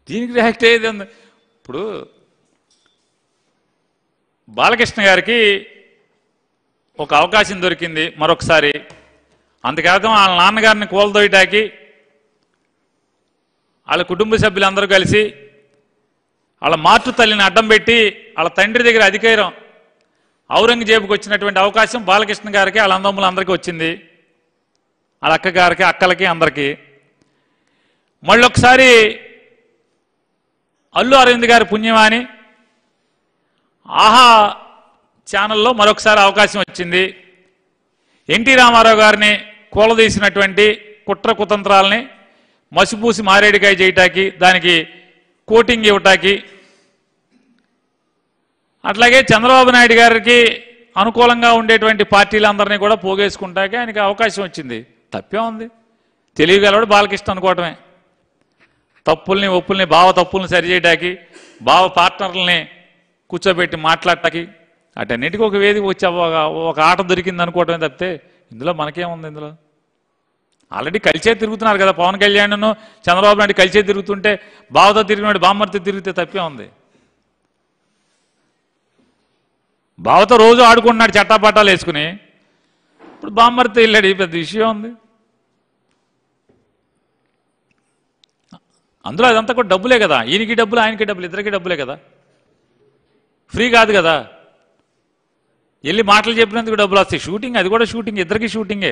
దీనికి రియాక్ట్ అయ్యేది ఉంది ఇప్పుడు బాలకృష్ణ గారికి ఒక అవకాశం దొరికింది మరొకసారి అంతకాక వాళ్ళ నాన్నగారిని కూలదోయటానికి వాళ్ళ కుటుంబ సభ్యులందరూ కలిసి వాళ్ళ మార్టు తల్లిని అడ్డం పెట్టి వాళ్ళ తండ్రి దగ్గర అధికారం ఔరంగజేబుకి వచ్చినటువంటి అవకాశం బాలకృష్ణ గారికి వాళ్ళ అందమ్ములందరికీ వచ్చింది వాళ్ళ అక్క గారికి అక్కలకి అందరికీ మళ్ళొకసారి అల్లు అరవింద్ గారి పుణ్యమాని ఆహా ఛానల్లో మరొకసారి అవకాశం వచ్చింది ఎన్టీ రామారావు గారిని కూలదీసినటువంటి కుట్ర కుతంత్రాలని మసిపూసి మారేడికాయ చేయటానికి దానికి కోటింగ్ ఇవ్వటానికి అట్లాగే చంద్రబాబు నాయుడు గారికి అనుకూలంగా ఉండేటువంటి పార్టీలందరినీ కూడా పోగేసుకుంటాకే ఆయనకి అవకాశం వచ్చింది తప్పే ఉంది తెలియగలవాడు బాలకృష్ణ అనుకోవటమే తప్పుల్ని ఒప్పుల్ని భావ తప్పుల్ని సరిచేయటానికి భావ పార్ట్నర్లని కూర్చోబెట్టి మాట్లాడటానికి అటన్నిటికీ ఒక వేదిక వచ్చి ఒక ఒక ఆట దొరికింది అనుకోవటమే తప్పితే ఇందులో మనకేముంది ఇందులో ఆల్రెడీ కలిసే తిరుగుతున్నారు కదా పవన్ కళ్యాణ్ను చంద్రబాబు నాయుడు కలిసే తిరుగుతుంటే బావతో తిరిగినాడు బామ్మర్తో తిరిగితే తప్పే ఉంది బావతో రోజు ఆడుకుంటున్నాడు చట్టాపట్టాలు వేసుకుని ఇప్పుడు బామ్మర్తో వెళ్ళాడు ఈ పెద్ద విషయం ఉంది అందులో అదంతా కూడా డబ్బులే కదా ఈయనకి డబ్బులు ఆయనకి డబ్బులు ఇద్దరికి డబ్బులే కదా ఫ్రీ కాదు కదా వెళ్ళి మాటలు చెప్పినందుకు డబ్బులు వస్తాయి షూటింగ్ అది కూడా షూటింగ్ ఇద్దరికి షూటింగే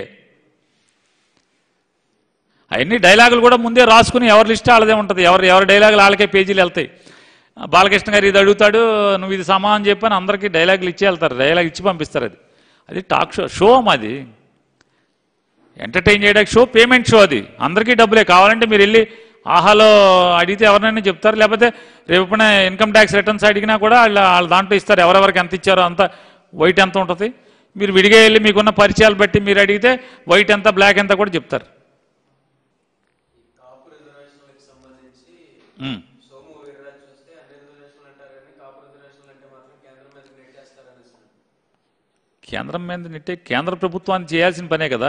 అవన్నీ డైలాగులు కూడా ముందే రాసుకుని ఎవరి లిస్ట్ వాళ్ళదే ఉంటుంది ఎవరు ఎవరి డైలాగులు వాళ్ళకే పేజీలు వెళ్తాయి ఆ, బాలకృష్ణ గారు ఇది అడుగుతాడు నువ్వు ఇది సమానం చెప్పని అందరికీ డైలాగులు ఇచ్చి వెళ్తారు డైలాగ్ ఇచ్చి పంపిస్తారు అది అది టాక్ షో షో మాది ఎంటర్టైన్ చేయడానికి షో పేమెంట్ షో అది అందరికీ డబ్బులే కావాలంటే మీరు వెళ్ళి ఆహాలో అడిగితే ఎవరినైనా చెప్తారు లేకపోతే రేపు ఇన్కమ్ ట్యాక్స్ రిటర్న్స్ అడిగినా కూడా వాళ్ళ వాళ్ళ దాంట్లో ఇస్తారు ఎవరెవరికి ఎంత ఇచ్చారో అంత వైట్ ఎంత ఉంటుంది మీరు విడిగా వెళ్ళి మీకున్న పరిచయాలు బట్టి మీరు అడిగితే వైట్ ఎంత బ్లాక్ ఎంత కూడా చెప్తారు కాపు రిజర్వేషన్లకు సంబంధించి ఉమ్. సోము వీర్రాజు చూస్తే అన్ని రిజర్వేషన్లు అంటారు కానీ కాపు రిజర్వేషన్లు అంటే మాత్రం కేంద్రం మీద నెట్టేస్తారు అనేసి కేంద్రం మీద నెట్టే కేంద్ర ప్రభుత్వాన్ని చేయాల్సిన పనే కదా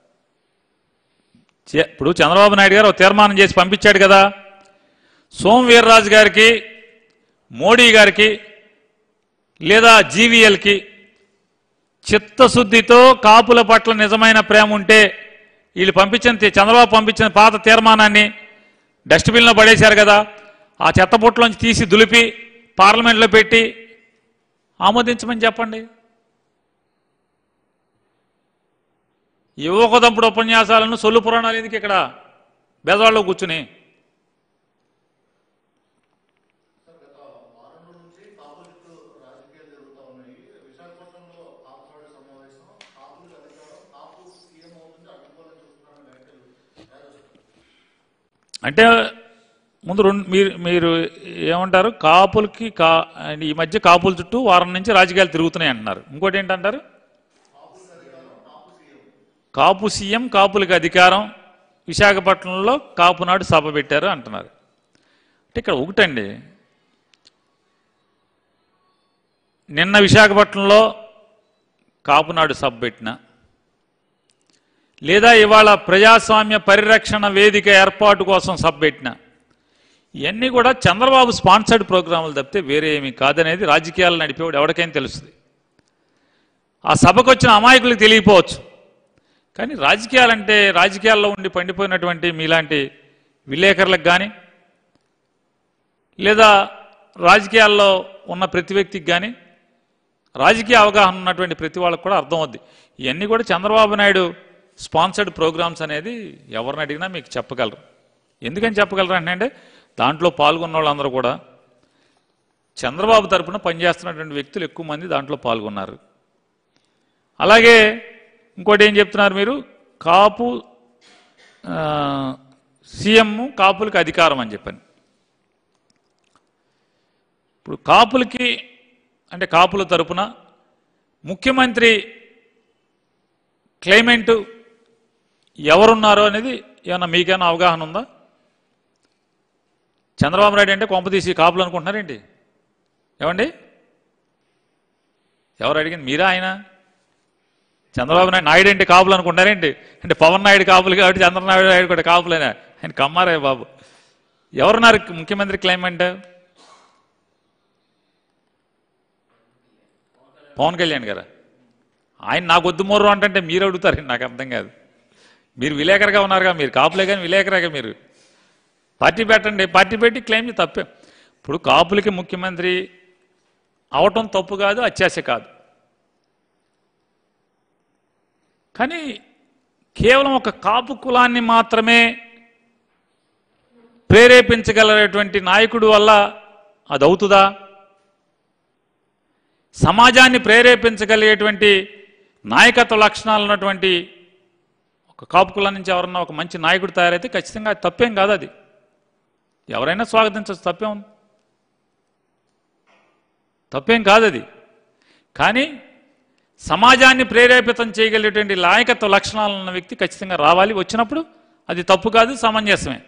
చే- ఇప్పుడు చంద్రబాబు నాయుడు గారు ఒక తీర్మానం చేసి పంపించాడు కదా సోము వీర్రాజు గారికి మోడీ గారికి లేదా జీవీఎల్కి చిత్తశుద్ధితో కాపుల పట్ల నిజమైన ప్రేమ ఉంటే వీళ్ళు పంపించిన తి- చంద్రబాబు పంపించిన పాత తీర్మానాన్ని డస్ట్బిన్లో పడేశారు కదా ఆ చెత్తబుట్టలోంచి తీసి దులిపి పార్లమెంట్లో పెట్టి ఆమోదించమని చెప్పండి యువకదంపుడు ఉపన్యాసాలను సొల్లు పురాణాలు ఎందుకు ఇక్కడ బెదవాళ్ళు కూర్చుని అంటే ముందు రెండు మీరు మీరు ఏమంటారు కాపులకి కా ఈ మధ్య కాపుల చుట్టూ వారం నుంచి రాజకీయాలు తిరుగుతున్నాయి అంటున్నారు ఇంకోటి ఏంటంటారు కాపు సీఎం కాపులకి అధికారం విశాఖపట్నంలో కాపునాడు సభ పెట్టారు అంటున్నారు అంటే ఇక్కడ ఒకటండి నిన్న విశాఖపట్నంలో కాపునాడు సభ పెట్టిన లేదా ఇవాళ ప్రజాస్వామ్య పరిరక్షణ వేదిక ఏర్పాటు కోసం సభ పెట్టిన ఇవన్నీ కూడా చంద్రబాబు స్పాన్సర్డ్ ప్రోగ్రాములు తప్పితే వేరే ఏమీ కాదనేది రాజకీయాలు నడిపేవాడు ఎవరికైనా తెలుస్తుంది ఆ సభకు వచ్చిన అమాయకులకు తెలియపోవచ్చు కానీ రాజకీయాలంటే రాజకీయాల్లో ఉండి పండిపోయినటువంటి మీలాంటి విలేకరులకు కానీ లేదా రాజకీయాల్లో ఉన్న ప్రతి వ్యక్తికి కానీ రాజకీయ అవగాహన ఉన్నటువంటి ప్రతి వాళ్ళకు కూడా అర్థం అవుద్ది ఇవన్నీ కూడా చంద్రబాబు నాయుడు స్పాన్సర్డ్ ప్రోగ్రామ్స్ అనేది ఎవరిని అడిగినా మీకు చెప్పగలరు ఎందుకని చెప్పగలరు అంటే దాంట్లో పాల్గొన్న వాళ్ళందరూ కూడా చంద్రబాబు తరపున పనిచేస్తున్నటువంటి వ్యక్తులు ఎక్కువ మంది దాంట్లో పాల్గొన్నారు అలాగే ఇంకోటి ఏం చెప్తున్నారు మీరు కాపు ఆ, సీఎం కాపులకి అధికారం అని చెప్పని ఇప్పుడు కాపులకి అంటే కాపుల తరపున ముఖ్యమంత్రి క్లైమెంటు ఎవరున్నారో అనేది ఏమన్నా మీకేమైనా అవగాహన ఉందా చంద్రబాబు నాయుడు అంటే కొంపతీసి కాపులు అనుకుంటున్నారేంటి ఏమండి ఎవరు అడిగింది మీరా ఆయన చంద్రబాబు నాయుడు నాయుడు అంటే కాపులు అనుకుంటారేంటి అంటే పవన్ నాయుడు కాపులు కాబట్టి చంద్రబాబు నాయుడు కూడా కాపులేనా ఆయన కమ్మారే బాబు ఎవరున్నారు ముఖ్యమంత్రి క్లైమేట్ పవన్ కళ్యాణ్ గారా ఆయన నాకు వద్దు మొర్రు అంటే మీరు అడుగుతారు నాకు అర్థం కాదు మీరు విలేకరుగా ఉన్నారుగా మీరు కాపులే కానీ విలేకరుగా మీరు పార్టీ పెట్టండి పార్టీ పెట్టి క్లెయిమ్ చేయి, తప్పే ఇప్పుడు కాపులకి ముఖ్యమంత్రి అవటం తప్పు కాదు అత్యాశ కాదు కానీ కేవలం ఒక కాపు కులాన్ని మాత్రమే ప్రేరేపించగలటువంటి నాయకుడు వల్ల అది అవుతుందా సమాజాన్ని ప్రేరేపించగలిగేటువంటి నాయకత్వ లక్షణాలు ఉన్నటువంటి ఒక కాపు కులం నుంచి ఎవరన్నా ఒక మంచి నాయకుడు తయారైతే ఖచ్చితంగా అది తప్పేం కాదు అది ఎవరైనా స్వాగతించవచ్చు తప్పేం ఉంది తప్పేం కాదు అది కానీ సమాజాన్ని ప్రేరేపితం చేయగలిగేటువంటి నాయకత్వ లక్షణాలు ఉన్న వ్యక్తి ఖచ్చితంగా రావాలి వచ్చినప్పుడు అది తప్పు కాదు సమంజసమే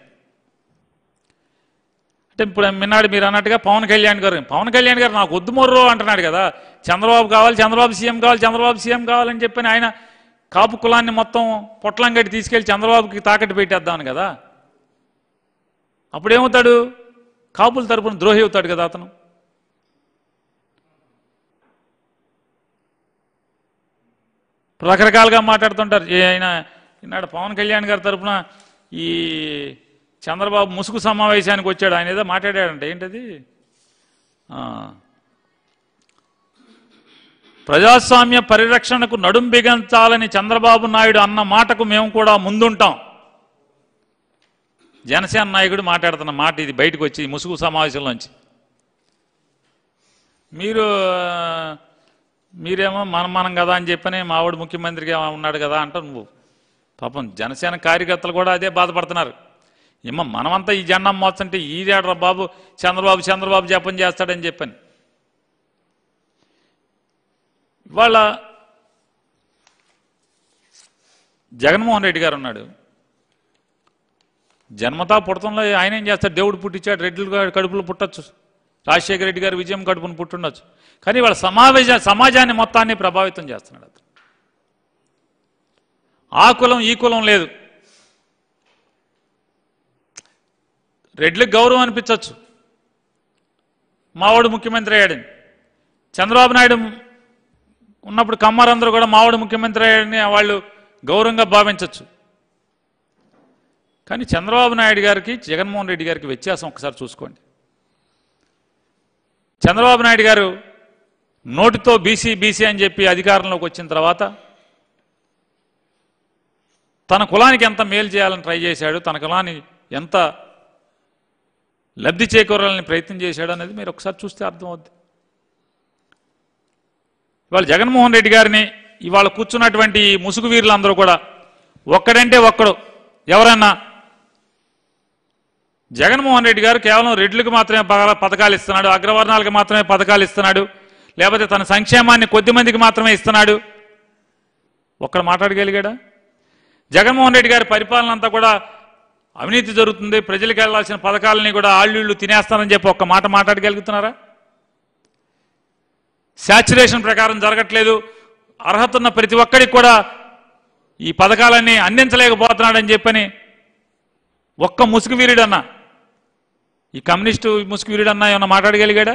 అంటే ఇప్పుడు మిన్నాడు మీరు అన్నట్టుగా పవన్ కళ్యాణ్ గారు పవన్ కళ్యాణ్ గారు నాకు వద్దు మొర్రో అంటున్నాడు కదా చంద్రబాబు కావాలి చంద్రబాబు సీఎం కావాలి చంద్రబాబు సీఎం కావాలని చెప్పని ఆయన కాపు కులాన్ని మొత్తం పొట్లం గట్టి తీసుకెళ్లి చంద్రబాబుకి తాకట్టు పెట్టేద్దామని కదా అప్పుడు ఏమవుతాడు కాపుల తరపున ద్రోహి అవుతాడు కదా అతను రకరకాలుగా మాట్లాడుతుంటారు ఏ ఆయన ఈనాడు పవన్ కళ్యాణ్ గారి తరపున ఈ చంద్రబాబు ముసుగు సమావేశానికి వచ్చాడు ఆయన ఏదో మాట్లాడాడంట ఏంటది ఆ, ప్రజాస్వామ్య పరిరక్షణకు నడుం బిగించాలని చంద్రబాబు నాయుడు అన్న మాటకు మేము కూడా ముందుంటాం జనసేన నాయకుడు మాట్లాడుతున్న మాట ఇది బయటకు వచ్చి ఈ ముసుగు సమావేశంలోంచి మీరు ఆ, మీరేమో మనం మనం కదా అని చెప్పని మావాడు ముఖ్యమంత్రిగా ఉన్నాడు కదా అంటావు నువ్వు పాపం జనసేన కార్యకర్తలు కూడా అదే బాధపడుతున్నారు ఏమో మనమంతా ఈ జెండా మోస్తుంటే ఈడేడ్రా బాబు చంద్రబాబు చంద్రబాబు జపం చేస్తాడని చెప్పని ఇవాళ జగన్మోహన్ రెడ్డి గారు ఉన్నాడు జన్మతా పుడతంలో ఆయన ఏం చేస్తాడు దేవుడు పుట్టించాడు రెడ్లు గారు కడుపులు పుట్టచ్చు రాజశేఖర రెడ్డి గారు విజయం కడుపును పుట్టుండొచ్చు కానీ వాళ్ళ సమావేశ సమాజాన్ని మొత్తాన్ని ప్రభావితం చేస్తున్నాడు అతను ఆ కులం ఈ కులం లేదు రెడ్లకు గౌరవం అనిపించవచ్చు మావాడు ముఖ్యమంత్రి అయ్యాడని చంద్రబాబు నాయుడు ఉన్నప్పుడు కమ్మారందరూ కూడా మావాడు ముఖ్యమంత్రి అయ్యాడని వాళ్ళు గౌరవంగా భావించవచ్చు కానీ చంద్రబాబు నాయుడు గారికి జగన్మోహన్ రెడ్డి గారికి వ్యత్యాసం ఒకసారి చూసుకోండి చంద్రబాబు నాయుడు గారు నోటితో బీసీ బీసీ అని చెప్పి అధికారంలోకి వచ్చిన తర్వాత తన కులానికి ఎంత మేలు చేయాలని ట్రై చేశాడు తన కులాన్ని ఎంత లబ్ధి చేకూరాలని ప్రయత్నం చేశాడు అనేది మీరు ఒకసారి చూస్తే అర్థమవుద్ది ఇవాళ జగన్మోహన్ రెడ్డి గారిని ఇవాళ కూర్చున్నటువంటి ఈ ముసుగు వీరులందరూ కూడా ఒక్కడంటే ఒక్కడు ఎవరన్నా జగన్మోహన్ రెడ్డి గారు కేవలం రెడ్లకు మాత్రమే పగ- పథకాలు ఇస్తున్నాడు అగ్రవర్ణాలకు మాత్రమే పథకాలు ఇస్తున్నాడు లేకపోతే తన సంక్షేమాన్ని కొద్ది మందికి మాత్రమే ఇస్తున్నాడు ఒక్కడ మాట్లాడగలిగాడా జగన్మోహన్ రెడ్డి గారి పరిపాలన అంతా కూడా అవినీతి జరుగుతుంది ప్రజలకు వెళ్లాల్సిన పథకాలని కూడా ఆళ్ళీళ్ళు తినేస్తానని చెప్పి ఒక్క మాట మాట్లాడగలుగుతున్నారా శాచురేషన్ ప్రకారం జరగట్లేదు అర్హత ఉన్న ప్రతి ఒక్కరికి కూడా ఈ పథకాలన్నీ అందించలేకపోతున్నాడని చెప్పని ఒక్క ముసుగు వీరుడన్నా ఈ కమ్యూనిస్టు ముసుగు వీరుడన్నా ఏమన్నా మాట్లాడగలిగాడా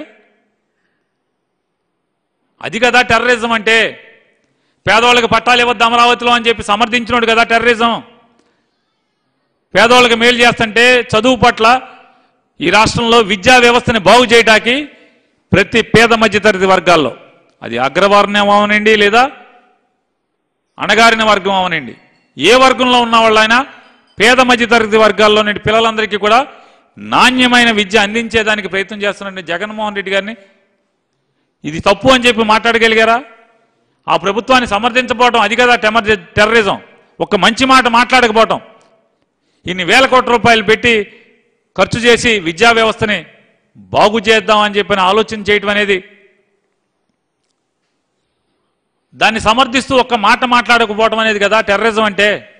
అది కదా టెర్రరిజం అంటే పేదవాళ్ళకి పట్టాలు ఇవ్వద్దు అమరావతిలో అని చెప్పి సమర్థించినోడు కదా టెర్రరిజం పేదవాళ్ళకి మేలు చేస్తుంటే చదువు పట్ల ఈ రాష్ట్రంలో విద్యా వ్యవస్థని బాగు చేయడానికి ప్రతి పేద మధ్యతరగతి వర్గాల్లో అది అగ్రవర్ణం అవనండి లేదా అణగారిన వర్గం అవనండి ఏ వర్గంలో ఉన్న వాళ్ళైనా పేద మధ్యతరగతి వర్గాల్లో నుండి పిల్లలందరికీ కూడా నాణ్యమైన విద్య అందించేదానికి ప్రయత్నం చేస్తున్న జగన్మోహన్ రెడ్డి గారిని ఇది తప్పు అని చెప్పి మాట్లాడగలిగారా ఆ ప్రభుత్వాన్ని సమర్థించబోవటం అది కదా టెమర్ టెర్రరిజం ఒక మంచి మాట మాట్లాడకపోవటం ఇన్ని వేల కోట్ల రూపాయలు పెట్టి ఖర్చు చేసి విద్యా వ్యవస్థని బాగు చేద్దాం అని చెప్పిన ఆలోచన చేయటం అనేది దాన్ని సమర్థిస్తూ ఒక్క మాట మాట్లాడకపోవటం అనేది కదా టెర్రరిజం అంటే